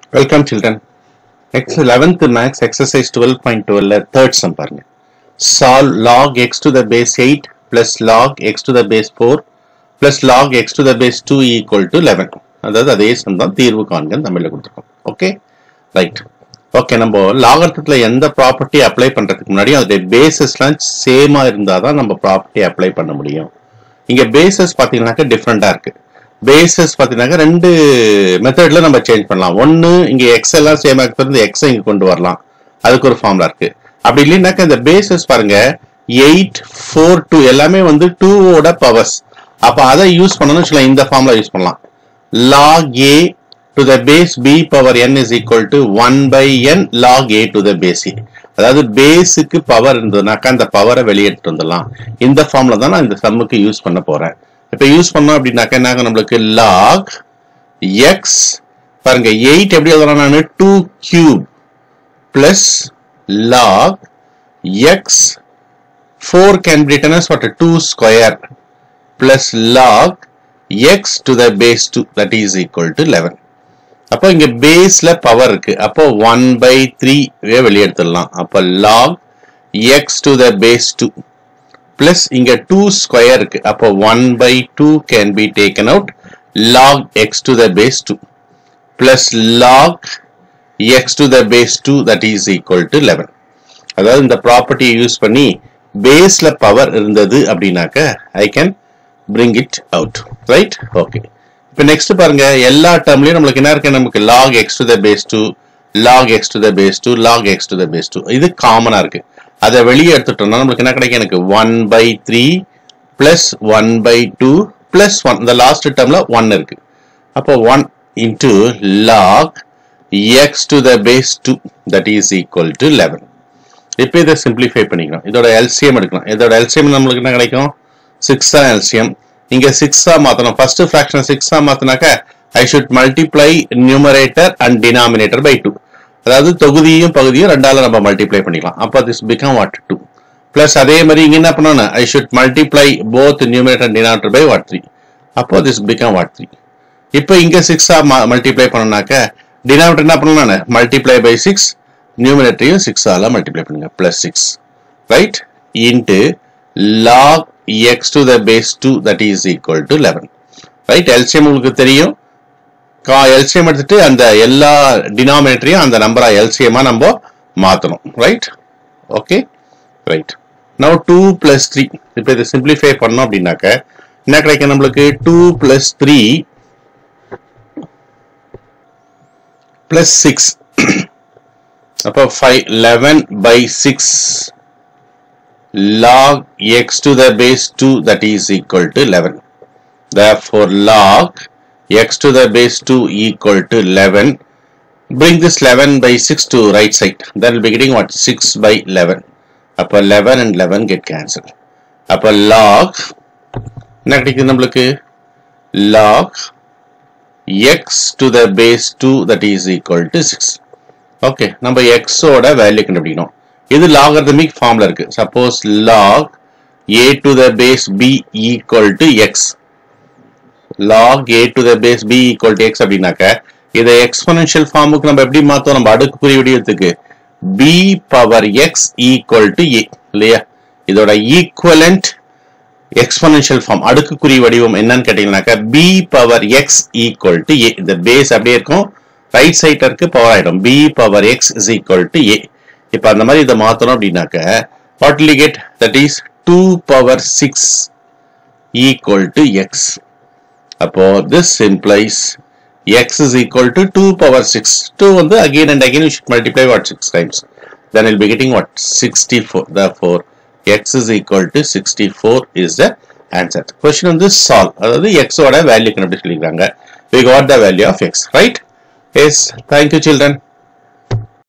Welcome children x eleventh maths exercise twelve point டுவெல்ல third sum பாருங்க solve log x to the base eight plus log x to the base four plus log x to the base two equal to eleven அதாவது அதே some தான் தீர்வு காண்கன்னு தமிழில் கொடுத்துருக்கோம் okay right okay நம்ம லாகர்த்தத்தில் எந்த ப்ராப்பர்ட்டி அப்ளை பண்ணுறதுக்கு முன்னாடி அதோடைய பேசஸ்லாம் சேமாக இருந்தால் தான் நம்ம ப்ராப்பர்ட்டி அப்ளை பண்ண முடியும் இங்கே பேசஸ் பார்த்தீங்கன்னாக்கா டிஃப்ரெண்ட்டாக இருக்குது பேசஸ் பார்த்தீங்கன்னாக்கா ரெண்டு மெத்தட்ல நம்ம சேஞ்ச் பண்ணலாம் ஒன்று இங்கே எக்ஸ் எல்லாம் சேம் இருந்து எக்ஸ் இங்கே கொண்டு வரலாம் அதுக்கு ஒரு ஃபார்முலா இருக்கு அப்படி இல்லைன்னாக்கா இந்த பேசஸ் பாருங்க எயிட் ஃபோர் டூ எல்லாமே வந்து டூவோட பவர்ஸ் அப்போ அதை யூஸ் பண்ணணும்னு வச்சுக்கலாம் இந்த ஃபார்முலா யூஸ் பண்ணலாம் log a to the base b power n is equal to 1 by n log a to the base e அதாவது பேஸுக்கு பவர் இருந்ததுனாக்கா அந்த பவரை வெளியேற்று வந்துடலாம் இந்த ஃபார்ம்ல தான் நான் இந்த சம்முக்கு யூஸ் பண்ண போறேன் இப்போ யூஸ் பண்ணோம் அப்படின்னாக்கா என்ன ஆகும் நம்மளுக்கு லாக் எக்ஸ் பாருங்க எயிட் எப்படி எழுதலாம் நான் two cube plus log x four can be written as what two square plus log x to the base two that is equal to eleven அப்போ இங்க பேஸ்ல பவர் இருக்கு அப்போ ஒன் பை த்ரீ வெளியெடுத்துடலாம் அப்போ log x to the base two plus இங்க two square இருக்கு அப்போ one by two can be taken out log x to the base two plus log x to the base two that is equal to eleven அதாவது இந்த ப்ராப்பர்ட்டியை use பண்ணி பேஸ்ல power இருந்தது அப்படின்னாக்க I can bring it out right okay இப்போ next பாருங்க எல்லா டேர்ம்லயும் நம்மளுக்கு என்ன இருக்கு நமக்கு log x to the base two log x to the base two log x to the base two இது காமனா இருக்கு அதை வெளியே எடுத்துட்டோம்னா நம்மளுக்கு என்ன கிடைக்கும் எனக்கு one by three plus one by two plus one இந்த லாஸ்ட் டேர்ம்ல ஒன் இருக்கு அப்போ one into log x to the base two that is equal to eleven இப்போ இதை சிம்பிளிஃபை பண்ணிக்கணும் இதோட எல்சிஎம் எடுக்கலாம் இதோட எல்சிஎம் நம்மளுக்கு என்ன கிடைக்கும் சிக்ஸா எல்சிஎம் இங்க சிக்ஸா மாத்தணும் ஃபர்ஸ்ட் ஃபிராக்ஷன் சிக்ஸா மாத்தினாக்க I should multiply numerator and denominator by two அதாவது தொகுதியும் பகுதியும் ரெண்டால நம்ம மல்டிப்ளை பண்ணிக்கலாம் அப்போ this become what two plus அதே மாதிரி இங்க என்ன பண்ணணும் I should multiply both numerator and denominator by what three அப்போ திஸ் பிகம் வாட் த்ரீ இப்போ இங்க சிக்ஸா மல்டிப்ளை பண்ணனாக்க டினாமினேட்டர் என்ன பண்ணணும் மல்டிப்ளை பை சிக்ஸ் நியூமினேட்டரையும் சிக்ஸால மல்டிப்ளை பண்ணுங்க plus six right into log x to the base two that is equal to eleven right LCM உங்களுக்கு தெரியும் கா எல்சிஎம் எடுத்துட்டு அந்த எல்லா டினாமினேட்டரையும் அந்த நம்பரா எல்சிஎம்மா நம்ம மாற்றணும் right okay right now two plus three இப்போ இதை சிம்பிளிஃபை பண்ணோம் அப்படின்னாக்க என்ன கிடைக்கும் நம்மளுக்கு two plus three plus six அப்போ five eleven by six log x to the base 2 that is equal to 11. Therefore, log x to the base 2 equal to 11. Bring this 11 by 6 to right side. Then we'll be getting what? 6 by 11. Upper 11 and 11 get cancelled. Upper log என்ன கிடைக்குது நம்மளுக்கு log x to the base 2 that is equal to 6. Okay நம்ம x ஓட value கண்டுபிடிக்கணும் இது logarithmic ஃபார்ம்ல இருக்கு suppose log a to the base b equal to x log a to the base b equal to x அப்படின்னாக்க இதை exponential ஃபார்முக்கு நம்ம எப்படி மாத்தோம் நம்ம அடுக்குக்குறி வடிவத்துக்கு b power x equal to a இல்லையா இதோட ஈக்குவலண்ட் எக்ஸ்பொனன்ஷியல் ஃபார்ம் அடுக்குக்குறி வடிவம் என்னன்னு கேட்டீங்கன்னாக்கா b power x equal to a இந்த பேஸ் அப்படியே இருக்கும் ரைட் சைட்ல இருக்கு பவர் ஆயிடும் b power x is equal to a இப்போ அந்த மாதிரி இதை மாற்றணும் அப்படின்னாக்க what will get that is two power six equal to x அப்போ this implies x is equal to two power six two வந்து again and again you should multiply what six times then will be getting what sixty four the four x is equal to sixty four is the answer question வந்து solve அதாவது எக்ஸோட value கண்டுபிடி சொல்லிக்கிறாங்க we got the value of x right yes thank you children